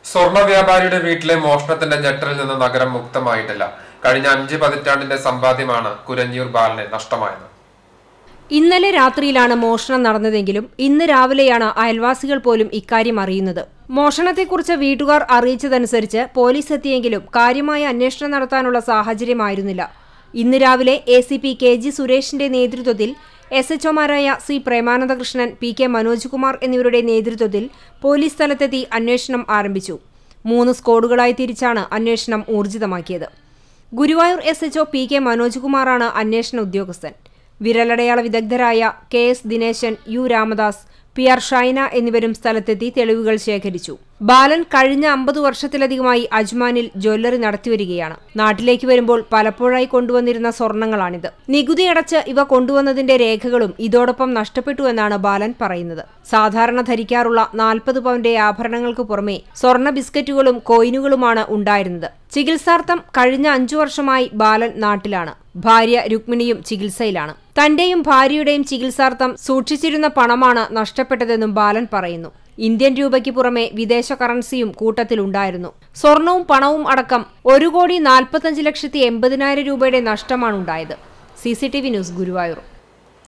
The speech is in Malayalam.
സ്വർണ്ണ വ്യാപാരിയുടെ വീട്ടിലെ മോഷണത്തിന്റെ ഞെട്ടലിൽ നിന്ന് നഗരം മുക്തമായിട്ടില്ല കഴിഞ്ഞ അഞ്ച് പതിറ്റാണ്ടിന്റെ സമ്പാദ്യമാണ് കുരഞ്ഞൂർ ബാലനെ നഷ്ടമായത് ഇന്നലെ രാത്രിയിലാണ് മോഷണം നടന്നതെങ്കിലും ഇന്ന് രാവിലെയാണ് അയൽവാസികൾ പോലും ഇക്കാര്യം അറിയുന്നത് മോഷണത്തെക്കുറിച്ച് വീട്ടുകാർ അറിയിച്ചതനുസരിച്ച് പോലീസ് എത്തിയെങ്കിലും കാര്യമായ അന്വേഷണം നടത്താനുള്ള സാഹചര്യമായിരുന്നില്ല ഇന്ന് രാവിലെ A C P K G സുരേഷിന്റെ നേതൃത്വത്തിൽ എസ് എച്ച്ഒമാരായ C Premanandakrishnan P K Manoj Kumar എന്നിവരുടെ നേതൃത്വത്തിൽ പോലീസ് സ്ഥലത്തെത്തി അന്വേഷണം ആരംഭിച്ചു മൂന്ന് സ്ക്വാഡുകളായി തിരിച്ചാണ് അന്വേഷണം ഊർജിതമാക്കിയത് Guruvayur S H O P K Manoj കുമാറാണ് അന്വേഷണ ഉദ്യോഗസ്ഥൻ വിരലടയാള വിദഗ്ധരായ K S Dineshan U Ramadas P R Shaina എന്നിവരും സ്ഥലത്തെത്തി തെളിവുകൾ ശേഖരിച്ചു ബാലൻ കഴിഞ്ഞ അമ്പത് വർഷത്തിലധികമായി അജ്മാനിൽ ജ്വല്ലറി നടത്തിവരികയാണ് നാട്ടിലേക്ക് വരുമ്പോൾ പലപ്പോഴായി കൊണ്ടുവന്നിരുന്ന സ്വർണങ്ങളാണിത് നികുതി അടച്ച് ഇവ കൊണ്ടുവന്നതിന്റെ രേഖകളും ഇതോടൊപ്പം നഷ്ടപ്പെട്ടു എന്നാണ് ബാലൻ പറയുന്നത് സാധാരണ ധരിക്കാറുള്ള നാൽപ്പത് പവന്റെ ആഭരണങ്ങൾക്ക് പുറമെ സ്വർണ്ണ ബിസ്ക്കറ്റുകളും കോയിനുകളുമാണ് ഉണ്ടായിരുന്നത് ചികിത്സാർത്ഥം കഴിഞ്ഞ അഞ്ചു വർഷമായി ബാലൻ നാട്ടിലാണ് ഭാര്യ രുക്മിണിയും ചികിത്സയിലാണ് തന്റെയും ഭാര്യയുടെയും ചികിത്സാർത്ഥം സൂക്ഷിച്ചിരുന്ന പണമാണ് നഷ്ടപ്പെട്ടതെന്നും ബാലൻ പറയുന്നു ഇന്ത്യൻ രൂപയ്ക്ക് പുറമെ വിദേശ കറൻസിയും കൂട്ടത്തിലുണ്ടായിരുന്നു സ്വർണവും പണവും അടക്കം ഒരു കോടി നാൽപ്പത്തഞ്ച് ലക്ഷത്തി എൺപതിനായിരം രൂപയുടെ നഷ്ടമാണ് ഉണ്ടായത് C C T V news Guruvayur